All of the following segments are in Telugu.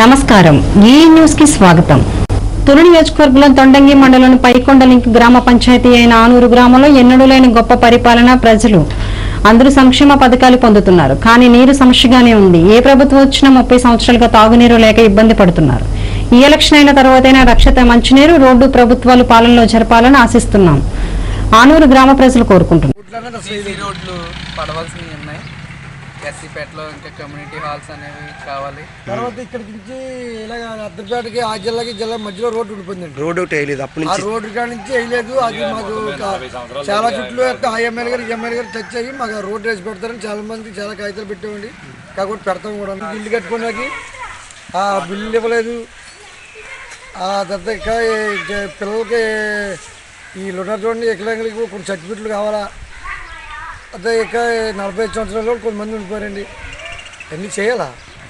నమస్కారం ఈ న్యూస్ కి స్వాగతం తొలి నియోజకవర్గంలో తొండంగి మండలం పైకొండ లింక్ గ్రామ పంచాయతీ అయిన ఆనూరు గ్రామంలో ఎన్నడూ లేని గొప్ప పరిపాలన ప్రజలు అందరూ సంక్షేమ పథకాలు పొందుతున్నారు కానీ నీరు సమస్యగానే ఉంది ఏ ప్రభుత్వం వచ్చినా ముప్పై సంవత్సరాలుగా తాగునీరు లేక ఇబ్బంది పడుతున్నారు ఈ ఎలక్షన్ అయిన తర్వాతైనా రక్షిత మంచినీరు రోడ్డు ప్రభుత్వాలు పాలనలో జరపాలని ఆశిస్తున్నాం ఆనూరు గ్రామ ప్రజలు కోరుకుంటున్నారు సీసీ రోడ్లు పడవలసినవి ఉన్నాయి ఎస్సీపేటలో ఇంకా కమ్యూనిటీ హాల్స్ అనేవి కావాలి తర్వాత ఇక్కడికి నుంచి ఇలాగ అద్దరిపేటకి ఆ జిల్లాకి జిల్లా మధ్యలో రోడ్డు ఉండిపోయిందండి రోడ్ ఒకటి వేయలేదు అప్పటి ఆ నుంచి రోడ్డు కాడ నుంచి వేయలేదు అది మాకు ఒక చాలా చుట్లు యొక్క ఆ ఎమ్మెల్యే గారు ఈ ఎమ్మెల్యే గారు టచ్ అయ్యి మాకు ఆ రోడ్డు వేసి పెడతారని చాలా మందికి చాలా కాగితాలు పెట్టామండి కాకపోతే పెడతాం కూడా బిల్లు కట్టుకోడానికి ఆ బిల్లు ఇవ్వలేదు ఆ తర్వాత ఇంకా ఈ పిల్లలకి ఈ లున్నారు చూడండి వికలాంగులకి కొన్ని సర్టిఫికెట్లు కావాలా అదే ఇక నలభై ఐదు సంవత్సరాల వాళ్ళు కొంతమంది ఉండిపోయారండి అన్నీ చేయాలా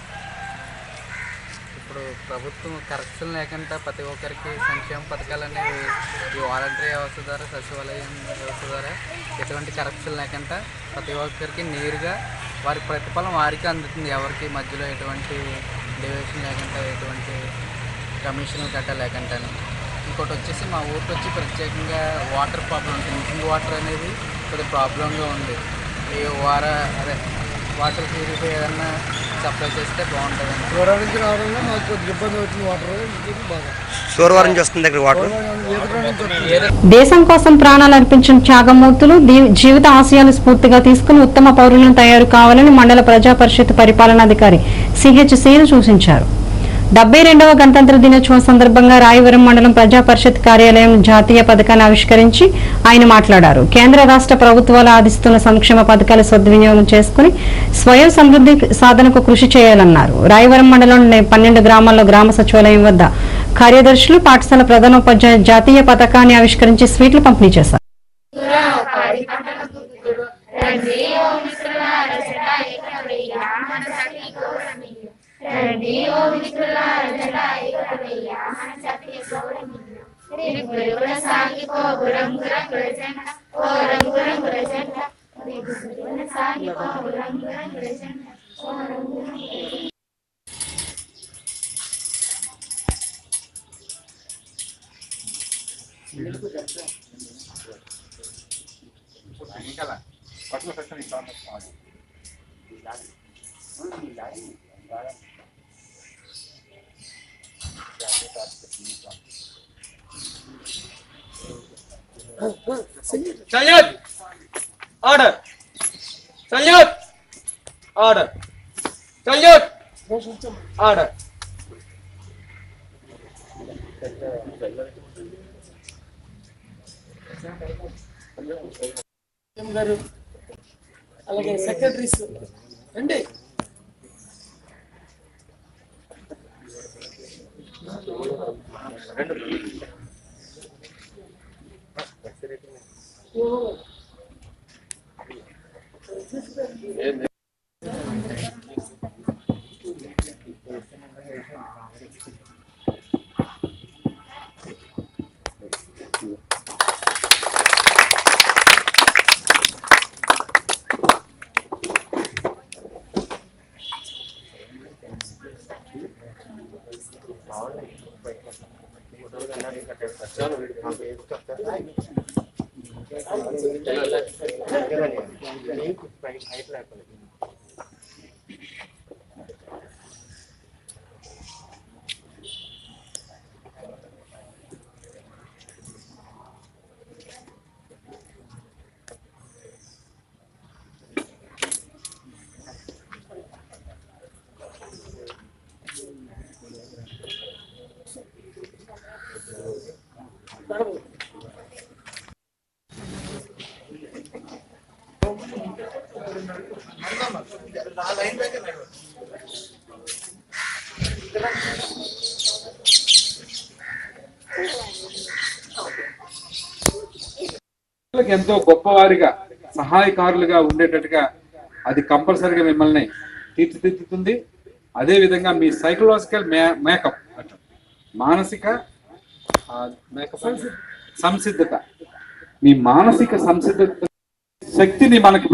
ఇప్పుడు ప్రభుత్వం కరెక్షన్ లేకుండా ప్రతి ఒక్కరికి సంక్షేమ పథకాలు అనేవి ఈ వాలంటరీ వ్యవస్థ ద్వారా సచివాలయం వ్యవస్థ ద్వారా ఎటువంటి కరప్షన్ లేకుండా ప్రతి ఒక్కరికి నేరుగా వారి ప్రతిఫలం వారికి అందుతుంది ఎవరికి మధ్యలో ఎటువంటి డివిజన్ లేకుండా ఎటువంటి కమిషన్ గట్ట లేకుండా ఇంకోటి వచ్చేసి మా ఊరికి వచ్చి ప్రత్యేకంగా వాటర్ ప్రాబ్లం ఉంది డ్రింకింగ్ వాటర్ అనేది కొద్దిగా ప్రాబ్లంగా ఉంది ఈ వార అదే వాటర్ ప్యూరిఫై ఏదన్నా సప్లై చేస్తే బాగుంటుందండి దూరం నుంచి రావడంలో మాకు కొద్దిగా ఇబ్బంది అవుతుంది వాటర్ ఇది బాగా సోరవరం నుంచి వస్తుంది దగ్గర వాటర్ ఈతకాడ నుంచి వస్తుంది ఏదో దేశం కోసం ప్రాణాలు అర్పించిన త్యాగమూర్తులు దీ- జీవిత ఆశయాలు స్ఫూర్తిగా తీసుకుని ఉత్తమ పౌరులను తయారు కావాలని మండల ప్రజా పరిషత్ పరిపాలనాధికారి సిహెచ్ సీను సూచించారు డెబ్బై రెండవ గణతంత్ర దినోత్సవం సందర్భంగా రాయవరం మండలం ప్రజా పరిషత్ కార్యాలయం జాతీయ పథకాన్ని ఆవిష్కరించి ఆయన మాట్లాడారు కేంద్ర రాష్ట్ర ప్రభుత్వాలు ఆదిస్తున్న సంక్షేమ పథకాల సద్వినియోగం చేసుకుని స్వయం సమృద్ధి సాధనకు కృషి చేయాలన్నారు రాయవరం మండలంలోని పన్నెండు గ్రామాల్లో గ్రామ సచివాలయం వద్ద కార్యదర్శులు పాఠశాల ప్రధానోపాధ్యాయ జాతీయ పథకాన్ని ఆవిష్కరించి స్వీట్లు పంపిణీ చేశారు Salute! Order! Salute! Order! Salute! Order! గారు అలాగే సెక్రటరీస్ రండి ప్రజలకు ఎంతో గొప్పవారిగా సహాయకారులుగా ఉండేటట్టుగా అది కంపల్సరీగా మిమ్మల్ని తీర్చిదిద్దుతుంది అదే విధంగా మీ సైకలాజికల్ మేకప్ మానసిక ఆ, మేకప్ అంటే సంసిద్ధత మీ మానసిక సంసిద్ధత శక్తిని మనకి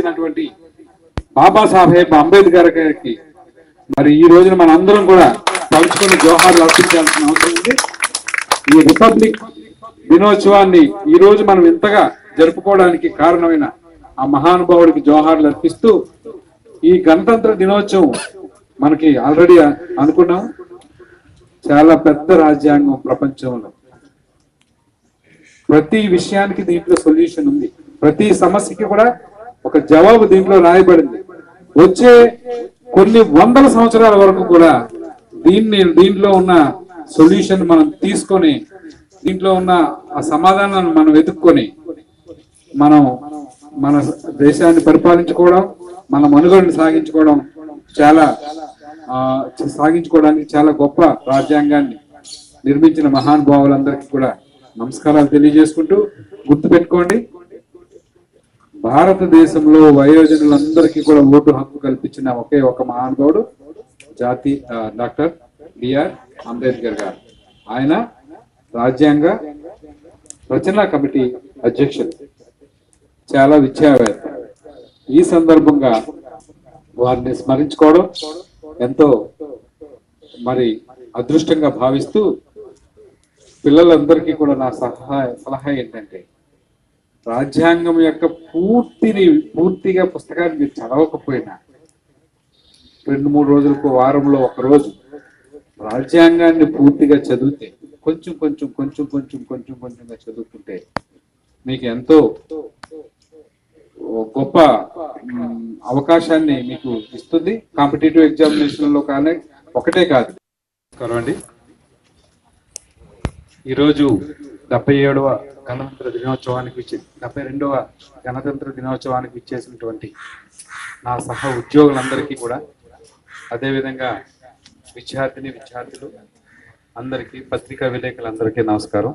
ప్రసాదించినటువంటి బాబాసాహెబ్ అంబేద్కర్ గారికి మరి ఈ రోజున మన అందరం కూడా తలుచుకుని జోహార్లు అర్పించాల్సిన అవసరం ఉంది ఈ రిపబ్లిక్ దినోత్సవాన్ని ఈ రోజు మనం ఇంతగా జరుపుకోవడానికి కారణమైన ఆ మహానుభావుడికి జోహార్లు అర్పిస్తూ ఈ గణతంత్ర దినోత్సవం మనకి ఆల్రెడీ అనుకున్నాం చాలా పెద్ద రాజ్యాంగం ప్రపంచంలో ప్రతి విషయానికి దీంట్లో సొల్యూషన్ ఉంది ప్రతి సమస్యకి కూడా ఒక జవాబు దీంట్లో రాయబడింది వచ్చే కొన్ని వందల సంవత్సరాల వరకు కూడా దీన్ని దీంట్లో ఉన్న సొల్యూషన్ మనం తీసుకొని దీంట్లో ఉన్న ఆ సమాధానాన్ని మనం వెతుక్కొని మనం మన దేశాన్ని పరిపాలించుకోవడం మన మనుగడని సాగించుకోవడం చాలా ఆ, సాగించుకోవడానికి చాలా గొప్ప రాజ్యాంగాన్ని నిర్మించిన మహానుభావులందరికీ కూడా నమస్కారాలు తెలియజేసుకుంటూ గుర్తుపెట్టుకోండి భారతదేశంలో వయోజనులందరికీ కూడా ఓటు హక్కు కల్పించిన ఒకే ఒక మహానుభావుడు జాతి ఆ, డాక్టర్ బిఆర్ అంబేద్కర్ గారు ఆయన రాజ్యాంగ రచనా కమిటీ అధ్యక్షులు చాలా విద్యావేత్త ఈ సందర్భంగా వారిని స్మరించుకోవడం ఎంతో మరి అదృష్టంగా భావిస్తూ పిల్లలందరికీ కూడా నా సహాయ సలహా ఏంటంటే రాజ్యాంగం యొక్క పూర్తిని పూర్తిగా పుస్తకాన్ని మీరు చదవకపోయినా రెండు మూడు రోజులకు వారంలో ఒక రోజు రాజ్యాంగాన్ని పూర్తిగా చదివితే కొంచెం కొంచెం కొంచెం కొంచెం కొంచెం కొంచెంగా చదువుకుంటే మీకు ఎంతో గొప్ప మ్, అవకాశాన్ని మీకు ఇస్తుంది కాంపిటేటివ్ ఎగ్జామినేషన్ లో కానీ ఒకటే కాదు నమస్కారం అండి ఈరోజు డెబ్బై ఏడవ గణతంత్ర దినోత్సవానికి విచ్చే డెబ్బై రెండవ గణతంత్ర దినోత్సవానికి ఇచ్చేసినటువంటి నా సహ ఉద్యోగులందరికీ కూడా అదేవిధంగా విద్యార్థిని విద్యార్థులు అందరికీ పత్రికా విలేకరులందరికీ నమస్కారం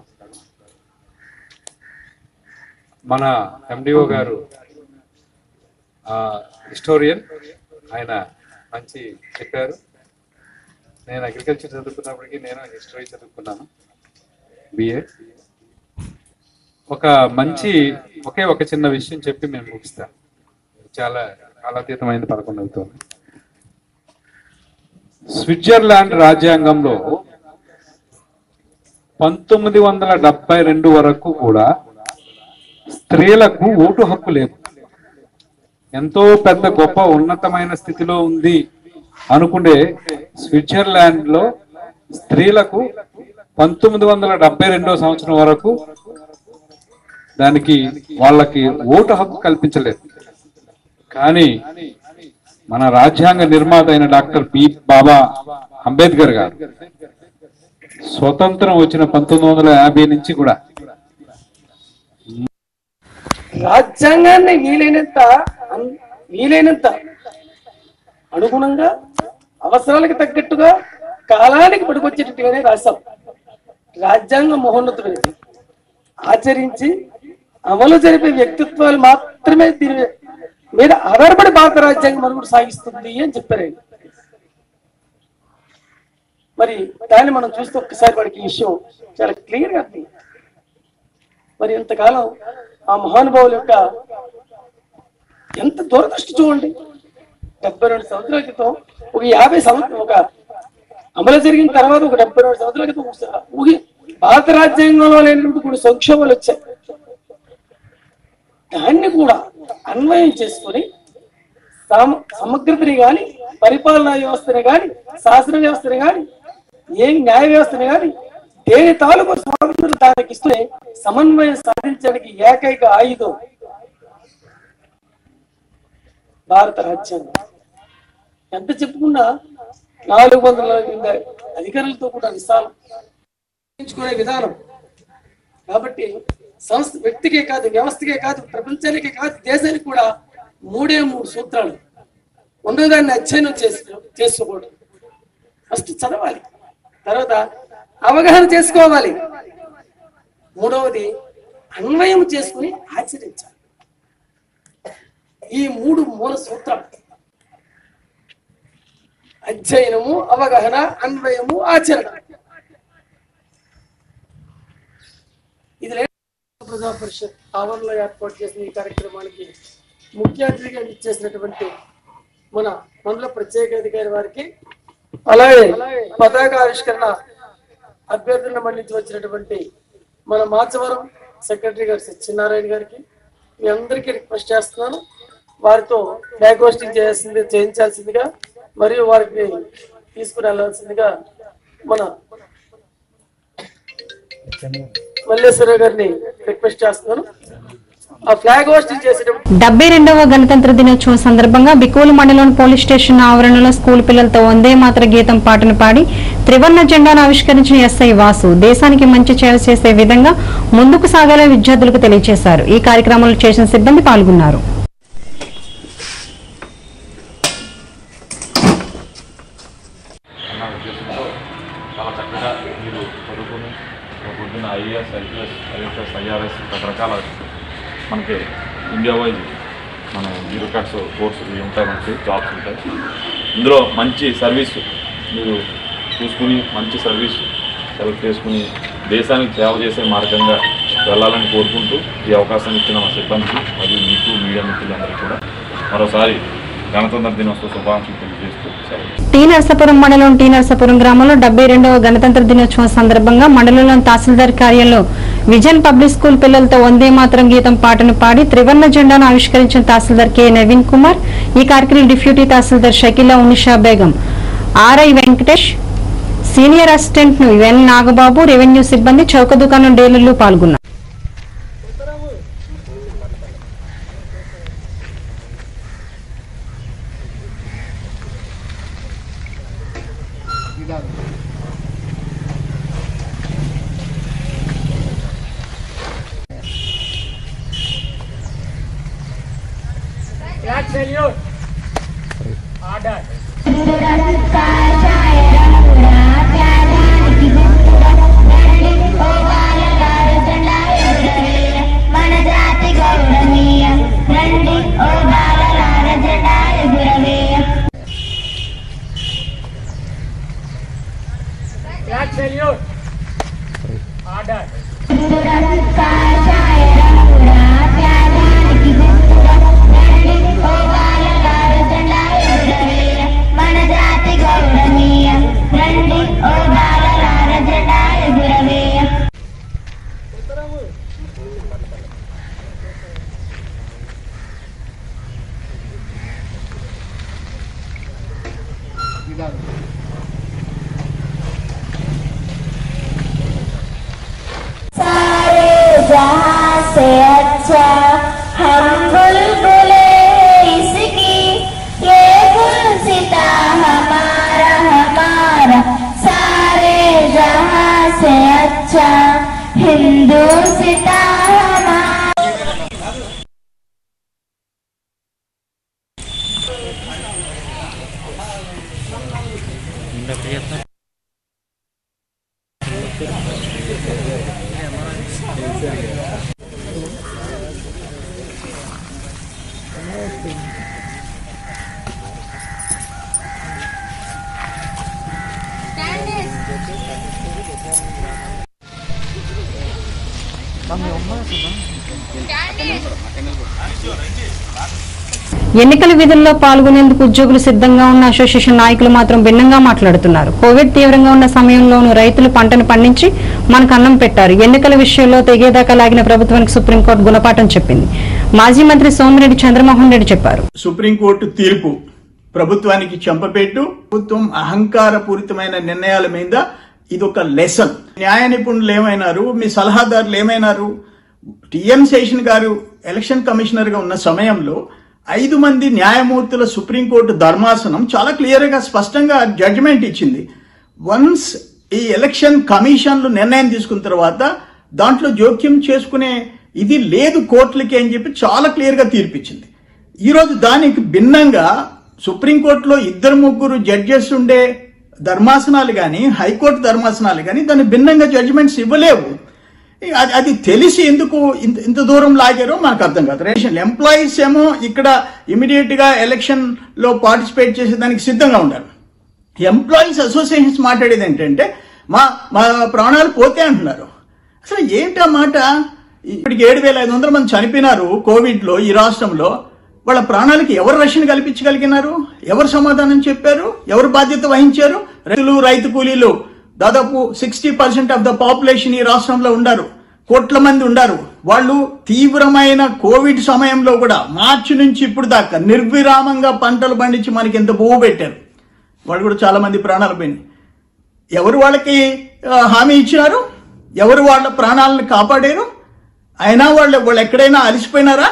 మన ఎండిఓ గారు హిస్టోరియన్ ఆయన మంచి చెప్పారు నేను అగ్రికల్చర్ చదువుకున్నప్పటికీ నేను హిస్టరీ చదువుకున్నాను బిఏ ఒక మంచి ఒకే ఒక చిన్న విషయం చెప్పి మేము ముగిస్తాం చాలా కాలాతీతమైంది పదకొండు అవుతుంది స్విట్జర్లాండ్ రాజ్యాంగంలో పంతొమ్మిది వందల డెబ్బై రెండు వరకు కూడా స్త్రీలకు ఓటు హక్కు లేదు ఎంతో పెద్ద గొప్ప ఉన్నతమైన స్థితిలో ఉంది అనుకునే స్విట్జర్లాండ్ లో స్త్రీలకు పంతొమ్మిది వందల డెబ్బై రెండో సంవత్సరం వరకు దానికి వాళ్ళకి ఓటు హక్కు కల్పించలేదు కానీ మన రాజ్యాంగ నిర్మాత అయిన డాక్టర్ పి బాబా అంబేద్కర్ గారు స్వతంత్రం వచ్చిన పంతొమ్మిది వందల యాభై నుంచి కూడా రాజ్యాంగాన్ని వీలైనంత అన్- వీలైనంత అనుగుణంగా అవసరాలకు తగ్గట్టుగా కాలానికి పడుకొచ్చేటట్టుగానే రాశాం రాజ్యాంగ మహోన్నతుడైంది ఆచరించి అమలు జరిపే వ్యక్తిత్వాలు మాత్రమే దీని మీద ఆధారపడి భారత రాజ్యాంగం మనుగడ సాగిస్తుంది అని చెప్పారు ఆయన. మరి దాన్ని మనం చూస్తే ఒక్కసారి వాడికి ఈ విషయం చాలా క్లియర్ గా అర్థం మరి ఇంతకాలం ఆ మహానుభావుల యొక్క ఎంత దూరదృష్టి చూడండి డెబ్బై రెండు సంవత్సరాల క్రితం ఒక యాభై సంవత్సరం ఒక అమలు జరిగిన తర్వాత ఒక డెబ్బై రెండు సంవత్సరాల క్రితం ఒక- ఊహి భారత రాజ్యాంగంలో లేనటువంటి కొన్ని సంక్షోభాలు వచ్చాయి దాన్ని కూడా అన్వయం చేసుకొని సమ- సమగ్రతని గాని పరిపాలనా వ్యవస్థని గాని శాసన వ్యవస్థని గాని ఏ న్యాయ వ్యవస్థని గాని దేని తాలూకు స్వాతంత్రం దానికి ఇస్తే సమన్వయం సాధించడానికి ఏకైక ఆయుధం భారత రాజ్యాంగం ఎంత చెప్పుకున్నా నాలుగు వందల మంది అధికారులతో కూడా విశాలం ఎంచుకునే విధానం కాబట్టి సంస్థ వ్యక్తికే కాదు వ్యవస్థకే కాదు ప్రపంచానికే కాదు దేశానికి కూడా మూడే మూడు సూత్రాలు ఉన్నదాన్ని అధ్యయనం చేసి చేసుకోవడం ఫస్ట్ చదవాలి తర్వాత అవగాహన చేసుకోవాలి మూడవది అన్వయం చేసుకుని ఆచరించాలి ఈ మూడు మూల సూత్రాలు అధ్యయనము అవగాహన అన్వయము ఆచరణ ఇది లే- ప్రజా పరిషత్ ఆవరణలో ఏర్పాటు చేసిన ఈ కార్యక్రమానికి ముఖ్య అతిథిగా ఇచ్చేసినటువంటి మన మండల ప్రత్యేక అధికారి వారికి అలాగే పతాక ఆవిష్కరణ అభ్యర్థులను మన్నించి వచ్చినటువంటి మన మాచవరం సెక్రటరీ గారు సత్యనారాయణ గారికి మీ అందరికీ రిక్వెస్ట్ చేస్తున్నాను వారితో బ్యాక్ హోస్టింగ్ చేయాల్సింది చేయించాల్సిందిగా మరియు వారికి తీసుకుని వెళ్ళాల్సిందిగా మన మల్లేశ్వరరావు గారిని రిక్వెస్ట్ చేస్తున్నాను ఆ ఫ్లాగ్ హోస్టింగ్ చేసేటప్పుడు డెబ్బై రెండవ గణతంత్ర దినోత్సవం సందర్భంగా బికోలు మండలం పోలీస్ స్టేషన్ ఆవరణలో స్కూల్ పిల్లలతో వందే మాత్ర గీతం పాటను పాడి త్రివర్ణ జెండాను ఆవిష్కరించిన ఎస్ఐ వాసు దేశానికి మంచి సేవ చేసే విధంగా ముందుకు సాగాలని విద్యార్థులకు తెలియజేశారు ఈ కార్యక్రమంలో స్టేషన్ సిబ్బంది పాల్గొన్నారు అన్న ఉద్దేశంతో చాలా చక్కగా మీరు చదువుకుని రేపు పొద్దున్న ఐఏఎస్ ఐపీఎస్ ఐఎఫ్ఎస్ ఐఆర్ఎస్ రకరకాల మనకి ఇండియా వైజ్ మన జీరో కట్స్ కోర్సు ఇవి ఉంటాయి మనకి జాబ్స్ ఉంటాయి ఇందులో మంచి సర్వీస్ మీరు చూసుకుని మంచి సర్వీస్ సెలెక్ట్ చేసుకుని దేశానికి సేవ చేసే మార్గంగా వెళ్ళాలని కోరుకుంటూ ఈ అవకాశాన్ని ఇచ్చిన మా సిబ్బందికి మరియు మీకు మీడియా మిత్రులందరికీ కూడా మరోసారి గణతంత్ర దినోత్సవ శుభాకాంక్షలు తెలియజేస్తూ సెలవు టీ నరసాపురం మండలం టీ నరసాపురం గ్రామంలో డెబ్బై రెండవ గణతంత్ర దినోత్సవం సందర్భంగా మండలంలోని తహసీల్దార్ కార్యాలయంలో విజన్ పబ్లిక్ స్కూల్ పిల్లలతో వందే మాతరం గీతం పాటను పాడి త్రివర్ణ జెండాను ఆవిష్కరించిన తహసీల్దార్ కె నవీన్ కుమార్ ఈ కార్యక్రమం deputy tahsildar Shakeela Unisha Begum RI Venkatesh senior assistant ను ఎన్ నాగబాబు రెవెన్యూ సిబ్బంది చౌక దుకాణం డీలర్లు పాల్గొన్నారు మన జాతి గౌరవనీయం రండి ఓ బాలరార జెండాలు గురవేయం కాషాయ రంగురా త్యాగానికి గుర్తుగా రండి ఓ బాలరార జెండాలు గురవేయం మన జాతి గౌరవనీయం రండి ఓ బాలరార జెండాలు గురవేయం सारे जहां से अच्छा हम बुलबुले इसकी ये गुलसिता हमारा हमारा सारे जहां से अच्छा हिंदू सिता हमारा ఎన్నికల విధుల్లో పాల్గొనేందుకు ఉద్యోగులు సిద్ధంగా ఉన్న అసోసియేషన్ నాయకులు మాత్రం భిన్నంగా మాట్లాడుతున్నారు కోవిడ్ తీవ్రంగా ఉన్న సమయంలోనూ రైతులు పంటను పండించి మనకు అన్నం పెట్టారు ఎన్నికల విషయంలో తెగేదాకా లాగిన ప్రభుత్వానికి సుప్రీంకోర్టు గుణపాఠం చెప్పింది మాజీ మంత్రి సోమిరెడ్డి చంద్రమోహన్ రెడ్డి చెప్పారు సుప్రీంకోర్టు తీర్పు ప్రభుత్వానికి చెంపపెట్టు ప్రభుత్వం అహంకారపూరితమైన నిర్ణయాల మీద ఇదొక లెసన్ న్యాయ నిపుణులు ఏమైనారు మీ సలహాదారులు ఏమైనారు టిఎం శేషన్ గారు ఎలక్షన్ కమిషనర్ గా ఉన్న సమయంలో ఐదు మంది న్యాయమూర్తుల సుప్రీంకోర్టు ధర్మాసనం చాలా క్లియర్ గా స్పష్టంగా జడ్జిమెంట్ ఇచ్చింది వన్స్ ఈ ఎలక్షన్ కమిషన్లు నిర్ణయం తీసుకున్న తర్వాత దాంట్లో జోక్యం చేసుకునే ఇది లేదు కోర్టులకి అని చెప్పి చాలా క్లియర్ గా తీర్పిచ్చింది ఈ రోజు దానికి భిన్నంగా సుప్రీంకోర్టులో ఇద్దరు ముగ్గురు జడ్జెస్ ఉండే ధర్మాసనాలు కానీ హైకోర్టు ధర్మాసనాలు కానీ దాన్ని భిన్నంగా జడ్జిమెంట్స్ ఇవ్వలేవు ఇక అది అది తెలిసి ఎందుకు ఇంత ఇంత దూరం లాగారో మనకు అర్థం కాదు రేషన్ ఎంప్లాయీస్ ఏమో ఇక్కడ ఇమీడియట్ గా ఎలక్షన్ లో పార్టిసిపేట్ చేసేదానికి సిద్ధంగా ఉండాలి ఎంప్లాయీస్ అసోసియేషన్స్ మాట్లాడేది ఏంటంటే మా మా ప్రాణాలు పోతే అంటున్నారు అసలు ఏంటి ఆ మాట ఇప్పటికి ఏడు వేల ఐదు వందల మంది చనిపోయినారు కోవిడ్ లో ఈ రాష్ట్రంలో వాళ్ళ ప్రాణాలకి ఎవరు రక్షణ కల్పించగలిగినారు ఎవరు సమాధానం చెప్పారు ఎవరు బాధ్యత వహించారు రైతులు రైతు కూలీలు దాదాపు sixty percent of the population ఈ రాష్ట్రంలో ఉండారు కోట్ల మంది ఉండారు వాళ్ళు తీవ్రమైన కోవిడ్ సమయంలో కూడా మార్చి నుంచి ఇప్పుడు దాకా నిర్విరామంగా పంటలు పండించి మనకి ఎంత బోవు పెట్టారు వాళ్ళు కూడా చాలా మంది ప్రాణాలు పోయినాయి ఎవరు వాళ్ళకి ఆ, హామీ ఇచ్చినారు ఎవరు వాళ్ళ ప్రాణాలను కాపాడారు అయినా వాళ్ళు వాళ్ళు ఎక్కడైనా అలసిపోయినారా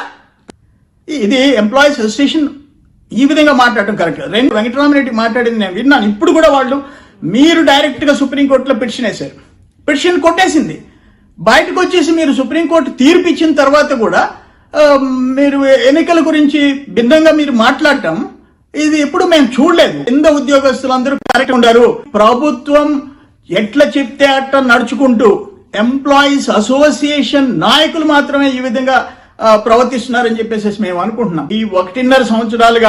ఇది ఎంప్లాయీస్ అసోసియేషన్ ఈ విధంగా మాట్లాడటం కరెక్ట్ రెండు వెంకటరామరెడ్డి మాట్లాడింది నేను విన్నాను ఇప్పుడు కూడా వాళ్ళు మీరు డైరెక్ట్ గా సుప్రీంకోర్టులో పిటిషన్ వేశారు పిటిషన్ కొట్టేసింది బయటకు వచ్చేసి మీరు సుప్రీంకోర్టు తీర్పు ఇచ్చిన తర్వాత కూడా ఆ, మీరు ఎన్నికల గురించి భిన్నంగా మీరు మాట్లాడటం ఇది ఎప్పుడు మేము చూడలేదు కింద ఉద్యోగస్తులందరూ కరెక్ట్ ఉండారు ప్రభుత్వం ఎట్లా చెప్తే అట్లా నడుచుకుంటూ ఎంప్లాయీస్ అసోసియేషన్ నాయకులు మాత్రమే ఈ విధంగా ఆ, ప్రవర్తిస్తున్నారని చెప్పేసి మేము అనుకుంటున్నాం ఈ ఒకటిన్నర సంవత్సరాలుగా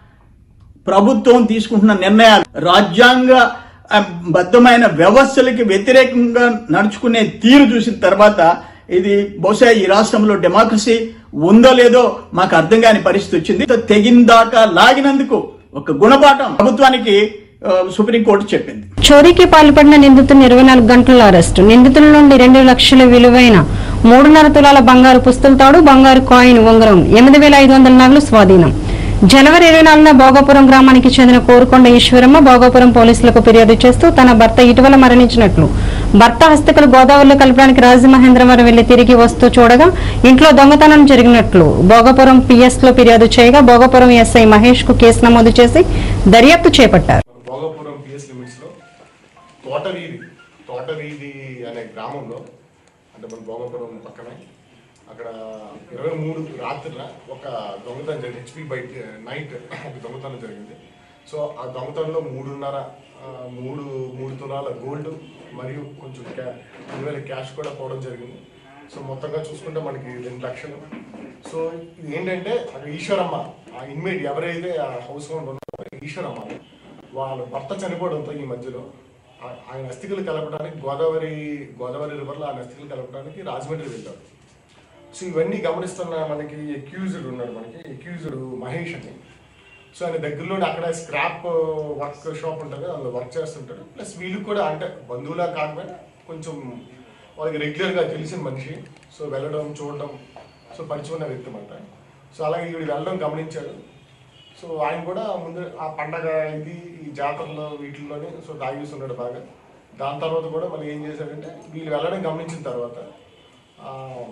ప్రభుత్వం తీసుకుంటున్న నిర్ణయాలు రాజ్యాంగ ఆ, బద్ధమైన వ్యవస్థలకి వ్యతిరేకంగా నడుచుకునే తీరు చూసిన తర్వాత ఇది బహుశా ఈ రాష్ట్రంలో డెమోక్రసీ ఉందో లేదో మాకు అర్థం కాని పరిస్థితి వచ్చింది తెగిందాకా లాగినందుకు ఒక గుణపాఠం ప్రభుత్వానికి ఆ, సుప్రీంకోర్టు చెప్పింది చోరీకి పాల్పడిన నిందితుని ఇరవై నాలుగు గంటల అరెస్టు నిందితుల నుండి రెండు లక్షల విలువైన మూడున్నర తులాల బంగారు పుస్తల తాడు బంగారు కాయిన్ ఉంగరం ఎనిమిది వేల ఐదు వందల నగలు స్వాధీనం జనవరి ఇరవై నాలుగున భోగాపురం గ్రామానికి చెందిన కోరుకొండ ఈశ్వరమ్మ భోగాపురం పోలీసులకు ఫిర్యాదు చేస్తూ తన భర్త ఇటీవల మరణించినట్లు భర్త హస్తకలు గోదావరిలో కలపడానికి రాజమహేంద్రవరం వెళ్లి తిరిగి వస్తూ చూడగా ఇంట్లో దొంగతనం జరిగినట్లు భోగాపురం పిఎస్ లో ఫిర్యాదు చేయగా భోగాపురం ఎస్ఐ మహేష్ కు కేసు నమోదు చేసి దర్యాప్తు చేపట్టారు భోగపురం పిఎస్ లిమిట్స్లో తోటవీధి తోటవీధి అనే గ్రామంలో అంటే మన భోగపురం పక్కనే అక్కడ ఇరవై మూడు రాత్రిన ఒక దొంగతనం జరిగింది హెచ్పి బైక్ నైట్ ఒక దొంగతనం జరిగింది సో ఆ దొంగతనంలో మూడున్నర ఆ, మూడు మూడు తులాల గోల్డ్ మరియు కొంచెం క్యా రెండు వేల క్యాష్ కూడా పోవడం జరిగింది సో మొత్తంగా చూసుకుంటే మనకి రెండు లక్షలు సో ఇది ఏంటంటే అక్కడ ఈశ్వరమ్మ ఆ ఇన్మేట్ ఎవరైతే ఆ హౌస్ ఓనర్ ఉన్నారో ఈశ్వరమ్మ వాళ్ళ భర్త చనిపోవడంతో ఈ మధ్యలో ఆ- ఆయన అస్థికలు కలపడానికి గోదావరి గోదావరి రివర్లో ఆయన అస్థికలు కలపడానికి రాజమండ్రి వెళ్ళారు సో ఇవన్నీ గమనిస్తున్న మనకి ఎక్యూజ్డ్ ఉన్నాడు మనకి ఎక్యూజ్డ్ మహేష్ అని సో ఆయన దగ్గరలోనే అక్కడ స్క్రాప్ వర్క్ షాప్ ఉంటుంది అందులో వర్క్ చేస్తుంటాడు ప్లస్ వీళ్ళు కూడా అంటే బంధువులా కాకపోయినా కొంచెం వాళ్ళకి రెగ్యులర్గా తెలిసిన మనిషి సో వెళ్ళడం చూడడం సో పరిచయం ఉన్న వ్యక్తి అన్నమాట సో అలాగే వీడు వెళ్ళడం గమనించాడు సో ఆయన కూడా ముందు ఆ పండగ ఇది ఈ జాతరలో వీటిల్లోనే సో తాగేస్తున్నాడు బాగా దాని తర్వాత కూడా మళ్ళీ ఏం చేశాడంటే వీళ్ళు వెళ్ళడం గమనించిన తర్వాత ఆ,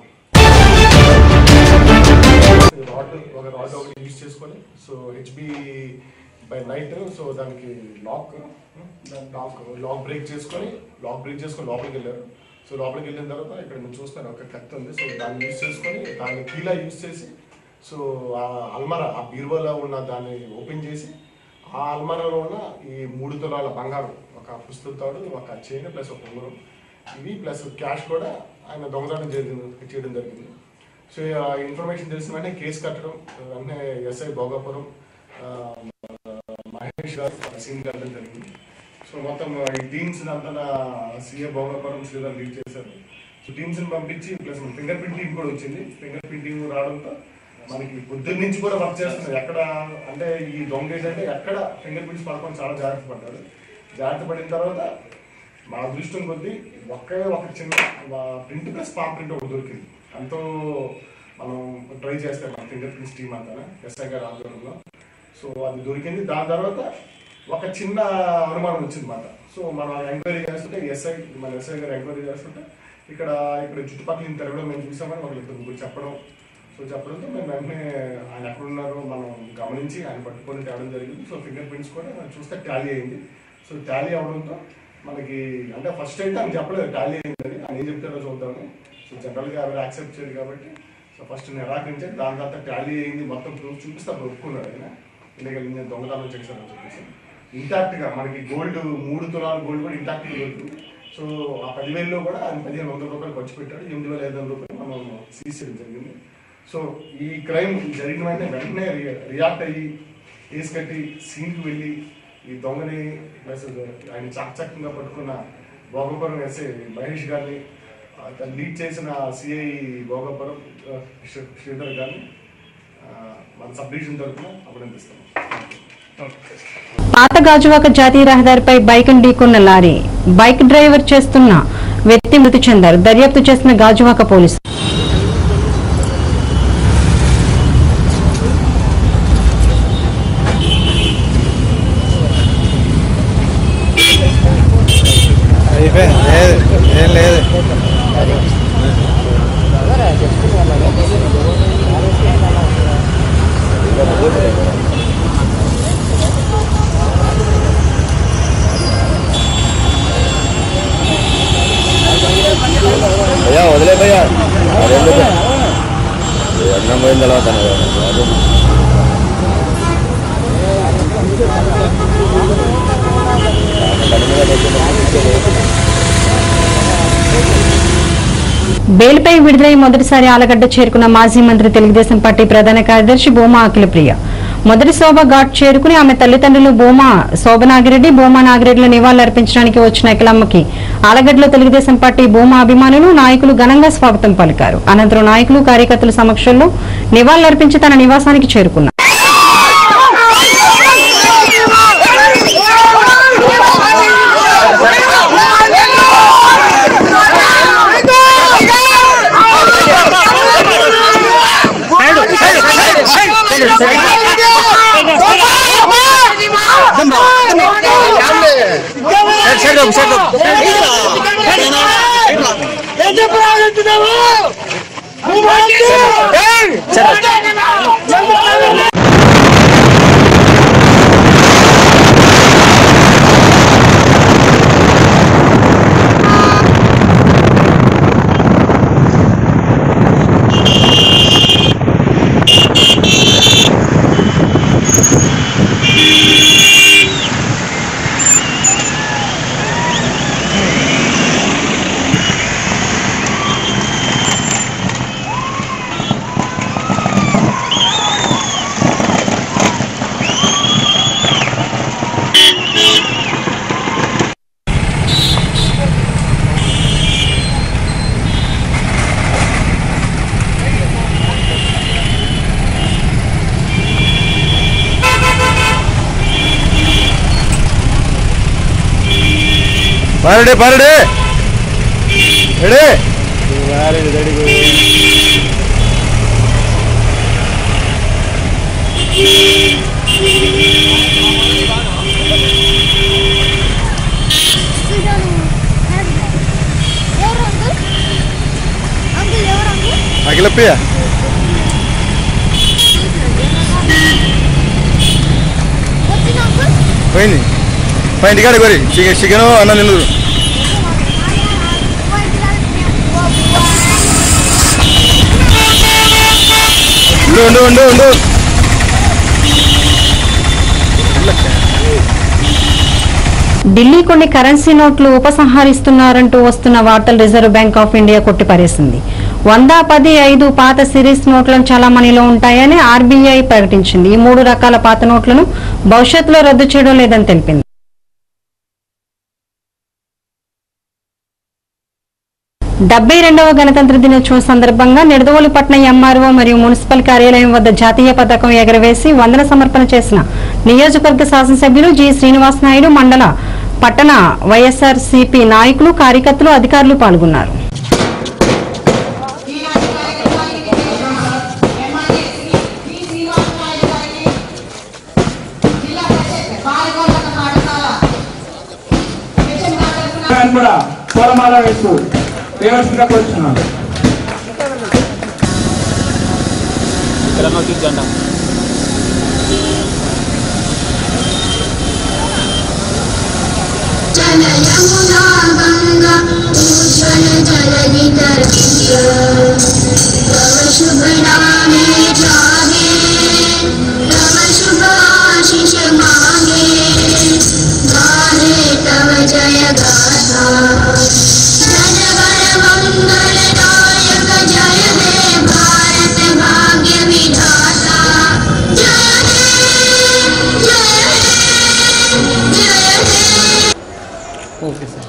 రాడ్ ఒక రాడ్ ఒకటి యూజ్ చేసుకొని so HB by night so దానికి లాక్ లాక్ లాక్ బ్రేక్ చేసుకొని లాక్ బ్రేక్ చేసుకొని లోపలికి వెళ్ళారు సో లోపలికి వెళ్ళిన తర్వాత ఇక్కడ నేను చూస్తాను ఒక కత్తి ఉంది సో దాన్ని యూజ్ చేసుకొని దాన్ని కీలా యూజ్ చేసి సో ఆ అల్మరా ఆ బీరువాలో ఉన్న దాన్ని ఓపెన్ చేసి ఆ అల్మరాలో ఉన్న ఈ మూడు తులాల బంగారం ఒక పుస్తకాడు ఒక చైన్ ప్లస్ ఒక ఉంగరం ఇవి ప్లస్ క్యాష్ కూడా ఆయన దొంగతనం జరిగింది చేయడం జరిగింది సో ఆ ఇన్ఫర్మేషన్ తెలిసిన వెంటనే కేసు కట్టడం వెంటనే ఎస్ఐ భోగాపురం ఆ, మహేష్ గారు సీన్ కట్టడం జరిగింది సో మొత్తం ఈ టీమ్స్ అంతా సీఏ భోగాపురం శ్రీధర్ లీడ్ చేశారు సో టీమ్స్ పంపించి ప్లస్ ఫింగర్ ప్రింట్ టీం కూడా వచ్చింది ఫింగర్ ప్రింట్ టీం రావడంతో మనకి పొద్దున్న నుంచి కూడా వర్క్ చేస్తున్నారు ఎక్కడ అంటే ఈ దొంగ ఏంటంటే ఎక్కడ ఫింగర్ ప్రింట్స్ పడకుండా చాలా జాగ్రత్త పడ్డారు జాగ్రత్త పడిన తర్వాత మా అదృష్టం కొద్దీ ఒకే ఒక చిన్న ప్రింట్ ప్లస్ పామ్ ప్రింట్ ఒకటి దొరికింది ఎంతో మనం ట్రై చేస్తాం మన ఫింగర్ ప్రింట్స్ టీమ్ అంతా ఎస్ఐ గారి ఆధ్వర్యంలో సో అది దొరికింది దాని తర్వాత ఒక చిన్న అనుమానం వచ్చింది మాట సో మనం ఎంక్వైరీ చేస్తుంటే ఎస్ఐ మన ఎస్ఐ గారు ఎంక్వైరీ చేస్తుంటే ఇక్కడ ఇక్కడ చుట్టుపక్కల ఇంత తిరగడం మేము చూసామని వాళ్ళు ఇద్దరు ముగ్గురు చెప్పడం సో చెప్పడంతో మేము వెంటనే ఆయన ఎక్కడ ఉన్నారో మనం గమనించి ఆయన పట్టుకొని తేవడం జరిగింది సో ఫింగర్ ప్రింట్స్ కూడా మనం చూస్తే టాలీ అయింది సో టాలీ అవడంతో మనకి అంటే ఫస్ట్ అయితే ఆయన చెప్పలేదు టాలీ అయిందని ఆయన ఏం చెప్తారో చూద్దాము సో జనరల్గా ఎవరు యాక్సెప్ట్ చేయరు కాబట్టి సో ఫస్ట్ నిరాకరించారు దాని తర్వాత టాలీ అయింది మొత్తం ప్రూఫ్ చూపిస్తే అప్పుడు ఒప్పుకున్నాడు ఆయన ఇల్లీగల్ నేను దొంగతనం చేశానని చెప్పేసి ఇంటాక్ట్ గా మనకి గోల్డ్ మూడు తులాల గోల్డ్ కూడా ఇంటాక్ట్ గా దొరుకుతుంది సో ఆ పదివేలలో కూడా ఆయన పదిహేను వందల రూపాయలు ఖర్చు పెట్టాడు ఎనిమిది వేల ఐదు వందల రూపాయలు మనం సీజ్ చేయడం జరిగింది సో ఈ క్రైమ్ జరిగిన వెంటనే వెంటనే రియాక్ట్ అయ్యి కేసు కట్టి సీన్కి వెళ్ళి ఈ దొంగని ప్లస్ ఆయన చాకచక్యంగా పట్టుకున్న భోగపురం ఎస్ఐ మహేష్ గారిని లీడ్ చేసిన సిఐ భోగపురం ఆ, శ్రీ- శ్రీధర్ గారిని మన సబ్ డివిజన్ తరఫున అభినందిస్తాను పాత గాజువాక జాతీయ రహదారిపై బైక్ ఢీకొన్న లారీ బైక్ డ్రైవర్ చేస్తున్న వ్యక్తి మృతి చెందారు దర్యాప్తు చేస్తున్న గాజువాక పోలీసులు ఏం లేదు భయ్యా వదిలే భయ్యా అదెందుకు అన్నం పోయిన తర్వాత బెయిల్పై విడుదలై మొదటిసారి ఆలగడ్డ చేరుకున్న మాజీ మంత్రి తెలుగుదేశం పార్టీ ప్రధాన కార్యదర్శి భూమా అఖిలప్రియ మొదటి శోభ ఘాట్ చేరుకుని ఆమె తల్లిదండ్రులు భూమా శోభనాగిరెడ్డి భూమా నాగిరెడ్డిలు నివాళులర్పించడానికి వచ్చిన అఖిలమ్మకి ఆలగడ్డలో తెలుగుదేశం పార్టీ భూమా అభిమానులు నాయకులు ఘనంగా స్వాగతం పలికారు అనంతరం నాయకులు కార్యకర్తల సమక్షంలో నివాళులర్పించి తన నివాసానికి చేరుకున్నారు పారడే పారడే ఎడే అఖిలప్పయ్య పోయింది పై ఇంటికాడ కోరి చికెన్ చికెన్ అన్నం నిన్ను ఉండు ఉండు ఉండు ఉండు ఢిల్లీ కొన్ని కరెన్సీ నోట్లు ఉపసంహరిస్తున్నారంటూ వస్తున్న వార్తలు రిజర్వ్ బ్యాంక్ ఆఫ్ ఇండియా కొట్టిపారేసింది వంద పది ఐదు పాత సిరీస్ నోట్లను చలామణిలో ఉంటాయని ఆర్బీఐ ప్రకటించింది ఈ మూడు రకాల పాత నోట్లను భవిష్యత్తులో రద్దు చేయడం లేదని తెలిపింది డెబ్బై రెండవ గణతంత్ర దినోత్సవం సందర్భంగా నిడదవోలుపట్నం ఎంఆర్ఓ మరియు మున్సిపల్ కార్యాలయం వద్ద జాతీయ పతాకం ఎగరవేసి వందన సమర్పణ చేసిన నియోజకవర్గ శాసనసభ్యులు జి శ్రీనివాస్ నాయుడు మండల పట్టణ వైఎస్ఆర్ సిపి నాయకులు కార్యకర్తలు అధికారులు పాల్గొన్నారు కూడా పూలమాల వేస్తూ దేవస్థగా కూర్చున్నాను జెండా जल यमुना गंगा उज्जवल जलधि तरंगिय तव शुभ नामे जागे तव शुभ आशीष मांगे गाहे तव जय गाथा जन गण मंगल नायक जय हे भारत भाग्य विधाता जय हे जय हे जय हे ఓకే సార్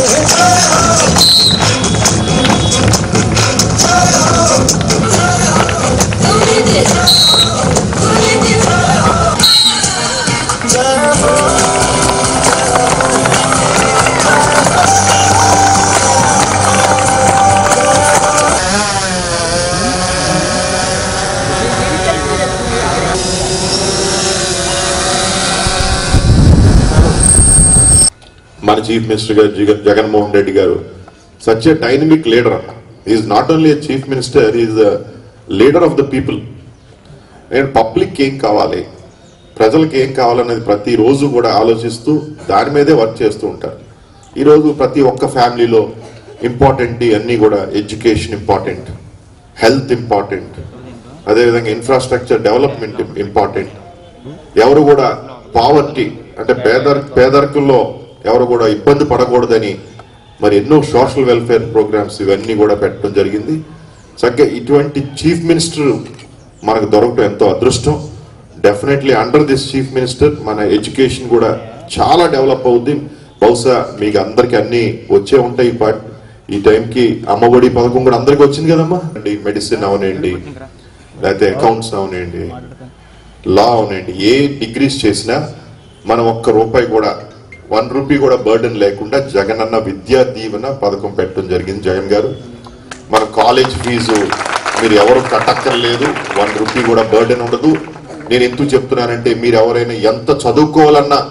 మన చీఫ్ మినిస్టర్ గారు జగన్ జగన్మోహన్ రెడ్డి గారు such a dynamic leader is not only chief minister is the leader of the people నేను పబ్లిక్ ఏం కావాలి ప్రజలకు ఏం కావాలనేది ప్రతిరోజు కూడా ఆలోచిస్తూ దాని మీదే వర్క్ చేస్తూ ఉంటారు ఈరోజు ప్రతి ఒక్క ఫ్యామిలీలో ఇంపార్టెంట్ అన్నీ కూడా ఎడ్యుకేషన్ ఇంపార్టెంట్ హెల్త్ ఇంపార్టెంట్ అదేవిధంగా ఇన్ఫ్రాస్ట్రక్చర్ డెవలప్మెంట్ ఇంపార్టెంట్ ఎవరు కూడా పావర్టీ అంటే పేదర పేదరికంలో ఎవరు కూడా ఇబ్బంది పడకూడదని మరి ఎన్నో సోషల్ వెల్ఫేర్ ప్రోగ్రామ్స్ ఇవన్నీ కూడా పెట్టడం జరిగింది చక్కగా ఇటువంటి చీఫ్ మినిస్టర్ మనకు దొరకటం ఎంతో అదృష్టం definitely under this chief minister మన ఎడ్యుకేషన్ కూడా చాలా డెవలప్ అవుద్ది బహుశా మీకు అందరికి అన్ని వచ్చే ఉంటాయి ఈ పాట్ ఈ టైంకి అమ్మఒడి పథకం కూడా అందరికి వచ్చింది కదమ్మా అండి మెడిసిన్ అవనండి లేకపోతే అకౌంట్స్ అవనండి లా అవనండి ఏ డిగ్రీస్ చేసినా మనం ఒక్క రూపాయి కూడా వన్ రూపీ కూడా బర్డెన్ లేకుండా జగనన్న విద్యా దీవెన పథకం పెట్టడం జరిగింది జగన్ గారు మన కాలేజ్ ఫీజు మీరు ఎవరు కట్టక్కర్లేదు వన్ రూపీ కూడా బర్డెన్ ఉండదు నేను ఎందుకు చెప్తున్నానంటే మీరు ఎవరైనా ఎంత చదువుకోవాలన్నా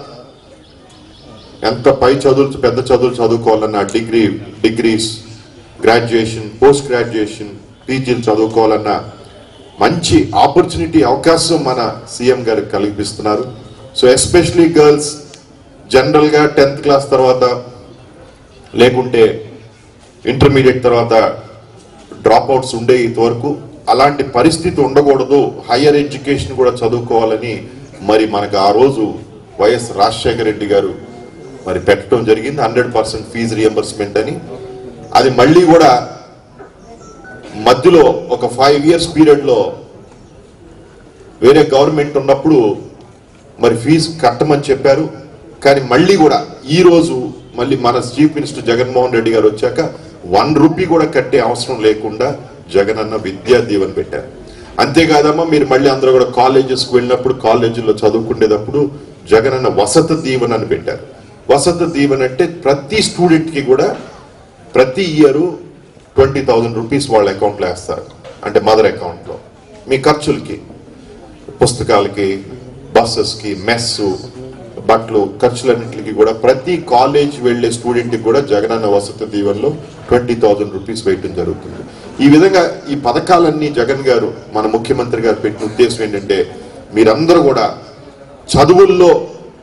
ఎంత పై చదువులు పెద్ద చదువులు చదువుకోవాలన్నా degree degrees graduation post graduation పీజీలు చదువుకోవాలన్నా మంచి ఆపర్చునిటీ అవకాశం మన సీఎం గారు కల్పిస్తున్నారు సో ఎస్పెషలీ గర్ల్స్ జనరల్ గా టెన్త్ క్లాస్ తర్వాత లేకుంటే ఇంటర్మీడియట్ తర్వాత డ్రాప్ అవుట్స్ ఉండే ఇంతవరకు అలాంటి పరిస్థితి ఉండకూడదు హయ్యర్ ఎడ్యుకేషన్ కూడా చదువుకోవాలని మరి మనకు ఆ రోజు వైఎస్ రాజశేఖర రెడ్డి గారు మరి పెట్టడం జరిగింది హండ్రెడ్ పర్సెంట్ ఫీజు రియంబర్స్మెంట్ అని అది మళ్ళీ కూడా మధ్యలో ఒక ఫైవ్ ఇయర్స్ పీరియడ్ లో వేరే గవర్నమెంట్ ఉన్నప్పుడు మరి ఫీజు కట్టమని చెప్పారు కానీ మళ్ళీ కూడా ఈ రోజు మళ్ళీ మన చీఫ్ మినిస్టర్ జగన్మోహన్ రెడ్డి గారు వచ్చాక వన్ రూపీ కూడా కట్టే అవసరం లేకుండా జగన్ అన్న విద్యా దీవెన పెట్టారు అంతేకాదమ్మా మీరు మళ్ళీ అందరూ కూడా కాలేజెస్కి వెళ్ళినప్పుడు కాలేజీల్లో చదువుకునేటప్పుడు జగన్ అన్న వసతి దీవెన అని పెట్టారు వసతి దీవెన అంటే ప్రతి స్టూడెంట్ కి కూడా ప్రతి ఇయర్ ట్వంటీ థౌజండ్ రూపీస్ వాళ్ళ అకౌంట్లో వేస్తారు అంటే మదర్ అకౌంట్లో మీ ఖర్చులకి పుస్తకాలకి బస్సెస్కి మెస్ బట్టలు ఖర్చులన్నింటికి కూడా ప్రతి కాలేజ్ వెళ్లే స్టూడెంట్ కి కూడా జగనన్న వసతి దీవెనలో ట్వంటీ థౌజండ్ రూపీస్ వేయటం జరుగుతుంది ఈ విధంగా ఈ పథకాలన్నీ జగన్ గారు మన ముఖ్యమంత్రి గారు పెట్టిన ఉద్దేశం ఏంటంటే మీరందరూ కూడా చదువుల్లో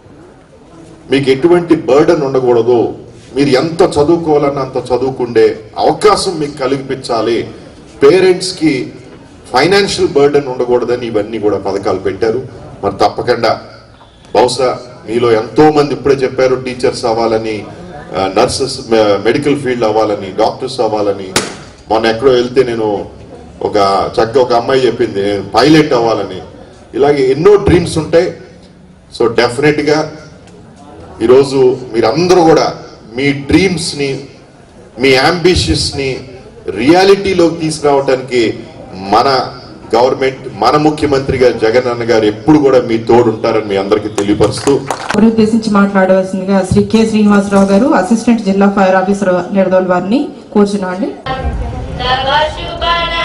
మీకు ఎటువంటి బర్డన్ ఉండకూడదు మీరు ఎంత చదువుకోవాలన్నా అంత చదువుకుండే అవకాశం మీకు కలిగిపించాలి పేరెంట్స్ కి ఫైనాన్షియల్ బర్డన్ ఉండకూడదని ఇవన్నీ కూడా పథకాలు పెట్టారు మరి తప్పకుండా బహుశా మీలో ఎంతో మంది ఇప్పుడే చెప్పారు టీచర్స్ అవ్వాలని నర్సెస్ మెడికల్ ఫీల్డ్ అవ్వాలని డాక్టర్స్ అవ్వాలని మొన్న ఎక్కడో వెళ్తే నేను ఒక చక్కగా ఒక అమ్మాయి చెప్పింది నేను పైలట్ అవ్వాలని ఇలాగే ఎన్నో డ్రీమ్స్ ఉంటాయి సో డెఫినెట్ గా ఈరోజు మీరందరూ కూడా మీ డ్రీమ్స్ ని మీ అంబిషన్స్ ని రియాలిటీలోకి తీసుకురావడానికి మన గవర్నమెంట్ మన ముఖ్యమంత్రి గారు జగన్ అన్న గారు ఎప్పుడు కూడా మీ తోడు ఉంటారని మీ అందరికీ తెలియపరుస్తూ వారిని ఉద్దేశించి మాట్లాడవలసిందిగా శ్రీ కె శ్రీనివాసరావు గారు అసిస్టెంట్ జిల్లా ఫైర్ ఆఫీసర్ నిడదోల్ వారిని కూర్చున్నాండి సర్వశుభణ